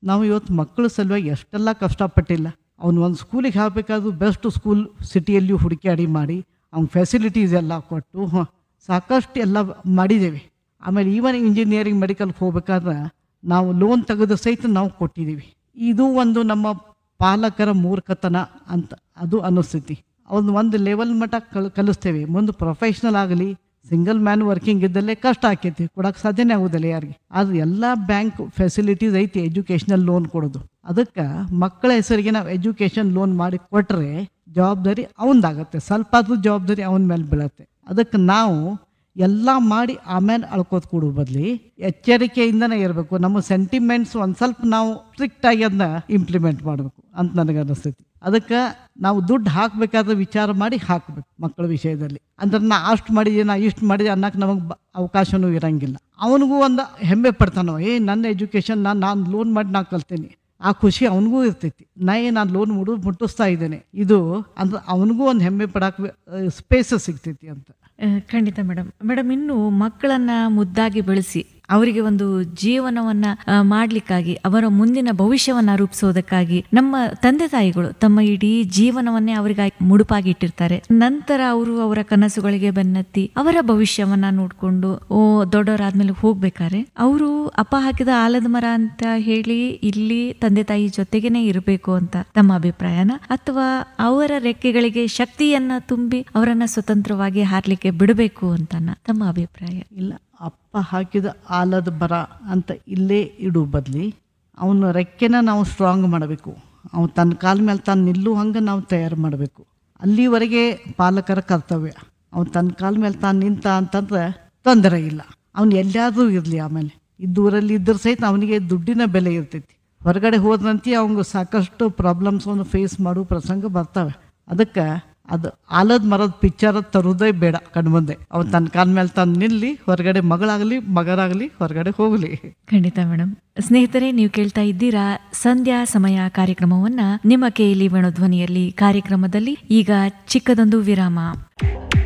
ನಾವು ಇವತ್ತು ಮಕ್ಕಳ ಸಲುವಾಗಿ ಎಷ್ಟೆಲ್ಲ ಕಷ್ಟಪಟ್ಟಿಲ್ಲ ಅವ್ನು ಒಂದು ಸ್ಕೂಲಿಗೆ ಹಾಕಬೇಕಾದ್ರೂ ಬೆಸ್ಟ್ ಸ್ಕೂಲ್ ಸಿಟಿಯಲ್ಲಿ ಹುಡುಕಾಡಿ ಮಾಡಿ ಅವ್ನ ಫೆಸಿಲಿಟೀಸ್ ಎಲ್ಲ ಕೊಟ್ಟು ಹ, ಸಾಕಷ್ಟು ಎಲ್ಲ ಮಾಡಿದ್ದೇವೆ ಆಮೇಲೆ ಈವನ್ ಇಂಜಿನಿಯರಿಂಗ್ ಮೆಡಿಕಲ್ಗೆ ಹೋಗ್ಬೇಕಾದ್ರೆ ನಾವು ಲೋನ್ ತೆಗೆದು ಸಹಿತ ನಾವು ಕೊಟ್ಟಿದ್ದೀವಿ ಇದು ಒಂದು ನಮ್ಮ ಪಾಲಕರ ಮೂರ್ಖತನ ಅಂತ ಅದು ಅನಿಸ್ತೈತಿ ಅವ್ನು ಒಂದು ಲೆವೆಲ್ ಮಟ್ಟ ಕಲ್ ಕಲಿಸ್ತೇವೆ ಮುಂದೆ ಪ್ರೊಫೆಷ್ನಲ್ ಆಗಲಿ ಸಿಂಗಲ್ ಮ್ಯಾನ್ ವರ್ಕಿಂಗ್ ಇದ್ದಲ್ಲೇ ಕಷ್ಟ ಆಕೈತಿ ಕೊಡಕ್ಕೆ ಸಾಧ್ಯನೇ ಆಗೋದಿಲ್ಲ ಯಾರಿಗೆ ಆದ್ರೆ ಎಲ್ಲ ಬ್ಯಾಂಕ್ ಫೆಸಿಲಿಟೀಸ್ ಐತಿ ಎಜುಕೇಷನಲ್ ಲೋನ್ ಕೊಡೋದು ಅದಕ್ಕೆ ಮಕ್ಕಳ ಹೆಸರಿಗೆ ನಾವು ಎಜುಕೇಷನ್ ಲೋನ್ ಮಾಡಿ ಕೊಟ್ಟರೆ ಜವಾಬ್ದಾರಿ ಅವನದಾಗತ್ತೆ ಸ್ವಲ್ಪ ಆದ್ರೂ ಜವಾಬ್ದಾರಿ ಅವನ ಮೇಲೆ ಬೀಳತ್ತೆ ಅದಕ್ಕೆ ನಾವು ಎಲ್ಲ ಮಾಡಿ ಆಮೇಲೆ ಅಳ್ಕೋತ ಕೊಡೋ ಬದಲಿ ಎಚ್ಚರಿಕೆಯಿಂದನೇ ಇರಬೇಕು ನಮ್ಮ ಸೆಂಟಿಮೆಂಟ್ಸ್ ಒಂದು ಸ್ವಲ್ಪ ನಾವು ಸ್ಟ್ರಿಕ್ಟ್ ಆಗಿ ಅದನ್ನ ಇಂಪ್ಲಿಮೆಂಟ್ ಮಾಡಬೇಕು ಅಂತ ನನಗೆ ಅನಿಸ್ತೈತಿ ಅದಕ್ಕೆ ನಾವು ದುಡ್ಡು ಹಾಕಬೇಕಾದ್ರೆ ವಿಚಾರ ಮಾಡಿ ಹಾಕಬೇಕು ಮಕ್ಕಳ ವಿಷಯದಲ್ಲಿ ಅಂದ್ರೆ ನಾ ಅಷ್ಟು ಮಾಡಿದೆ ನಾ ಇಷ್ಟು ಮಾಡಿದೆ ಅನ್ನಕ್ಕೆ ನಮಗೆ ಅವಕಾಶನೂ ಇರಂಗಿಲ್ಲ ಅವನಿಗೂ ಒಂದು ಹೆಮ್ಮೆ ಪಡ್ತಾನೋ ಏ ನನ್ನ ಎಜುಕೇಷನ್ ನಾನು ನಾನು ಲೋನ್ ಮಾಡಿ ನಾ ಕಲ್ತೀನಿ ಆ ಖುಷಿ ಅವನಿಗೂ ಇರ್ತೈತಿ ನಾ ಏ ನಾನು ಲೋನ್ ಮುಡು ಮುಟ್ಟಿಸ್ತಾ ಇದ್ದೇನೆ ಇದು ಅಂದ್ರೆ ಅವನಿಗೂ ಒಂದು ಹೆಮ್ಮೆ ಪಡಕ್ಕೆ ಸ್ಪೇಸ್ ಸಿಗ್ತೈತಿ ಅಂತ ಆ, ಖಂಡಿತ ಮೇಡಮ್ ಮೇಡಮ್ ಇನ್ನು ಮಕ್ಕಳನ್ನ ಮುದ್ದಾಗಿ ಬೆಳೆಸಿ ಅವರಿಗೆ ಒಂದು ಜೀವನವನ್ನ ಆ, ಮಾಡ್ಲಿಕ್ಕಾಗಿ ಅವರ ಮುಂದಿನ ಭವಿಷ್ಯವನ್ನ ರೂಪಿಸೋದಕ್ಕಾಗಿ ನಮ್ಮ ತಂದೆ ತಾಯಿಗಳು ತಮ್ಮ ಇಡೀ ಜೀವನವನ್ನೇ ಅವರಿಗಾಗಿ ಮುಡುಪಾಗಿ ಇಟ್ಟಿರ್ತಾರೆ ನಂತರ ಅವರು ಅವರ ಕನಸುಗಳಿಗೆ ಬೆನ್ನತ್ತಿ ಅವರ ಭವಿಷ್ಯವನ್ನ ನೋಡ್ಕೊಂಡು ಓ ದೊಡ್ಡವರಾದ್ಮೇಲೆ ಹೋಗ್ಬೇಕಾರೆ ಅವರು ಅಪ್ಪ ಹಾಕಿದ ಆಲದ ಮರ ಅಂತ ಹೇಳಿ ಇಲ್ಲಿ ತಂದೆ ತಾಯಿ ಜೊತೆಗೇನೆ ಇರಬೇಕು ಅಂತ ತಮ್ಮ ಅಭಿಪ್ರಾಯನ ಅಥವಾ ಅವರ ರೆಕ್ಕೆಗಳಿಗೆ ಶಕ್ತಿಯನ್ನ ತುಂಬಿ ಅವರನ್ನ ಸ್ವತಂತ್ರವಾಗಿ ಹಾರ್ಲಿಕ್ಕೆ ಬಿಡಬೇಕು ಅಂತನ ತಮ್ಮ ಅಭಿಪ್ರಾಯ ಇಲ್ಲ ಅಪ್ಪ ಹಾಕಿದ ಆಲದ ಬರ ಅಂತ ಇಲ್ಲೇ ಇಡು ಬದಲಿ ಅವನ ರೆಕ್ಕೆನ ನಾವು ಸ್ಟ್ರಾಂಗ್ ಮಾಡಬೇಕು ಅವನು ತನ್ನ ಕಾಲ ಮೇಲೆ ತಾನು ನಿಲ್ಲು ಹಂಗೆ ನಾವು ತಯಾರು ಮಾಡಬೇಕು ಅಲ್ಲಿವರೆಗೆ ಪಾಲಕರ ಕರ್ತವ್ಯ ಅವ್ನು ತನ್ನ ಕಾಲ ಮೇಲೆ ತಾನು ನಿಂತ ಅಂತಂದ್ರೆ ತೊಂದರೆ ಇಲ್ಲ ಅವ್ನು ಎಲ್ಲಿಯಾದರೂ ಇರಲಿ ಆಮೇಲೆ ಇದ್ದೂರಲ್ಲಿ ಇದ್ದರೆ ಸಹಿತ ಅವನಿಗೆ ದುಡ್ಡಿನ ಬೆಲೆ ಇರ್ತೈತಿ ಹೊರಗಡೆ ಹೋದಂತೆ ಅವ್ನಿಗೆ ಸಾಕಷ್ಟು ಪ್ರಾಬ್ಲಮ್ಸ್ ಅವನು ಫೇಸ್ ಮಾಡೋ ಪ್ರಸಂಗ ಬರ್ತವೆ ಅದಕ್ಕೆ ಅದು ಆಲದ ಮರದ ಪಿಕ್ಚರ್ ತರುವುದೇ ಬೇಡ ಕಣ್ಮುಂದೆ ಅವ್ನು ತನ್ನ ಕಾಲ ಮೇಲೆ ತಾನು ನಿಲ್ಲಿ ಹೊರಗಡೆ ಮಗಳಾಗಲಿ ಮಗರಾಗಲಿ ಹೊರಗಡೆ ಹೋಗಲಿ ಖಂಡಿತ ಮೇಡಮ್ ಸ್ನೇಹಿತರೆ ನೀವು ಕೇಳ್ತಾ ಇದ್ದೀರಾ ಸಂಧ್ಯಾ ಸಮಯ ಕಾರ್ಯಕ್ರಮವನ್ನ ನಿಮ್ಮ ಕೇಳಿ ವೇಣುಧ್ವನಿಯಲ್ಲಿ ಕಾರ್ಯಕ್ರಮದಲ್ಲಿ ಈಗ ಚಿಕ್ಕದೊಂದು ವಿರಾಮ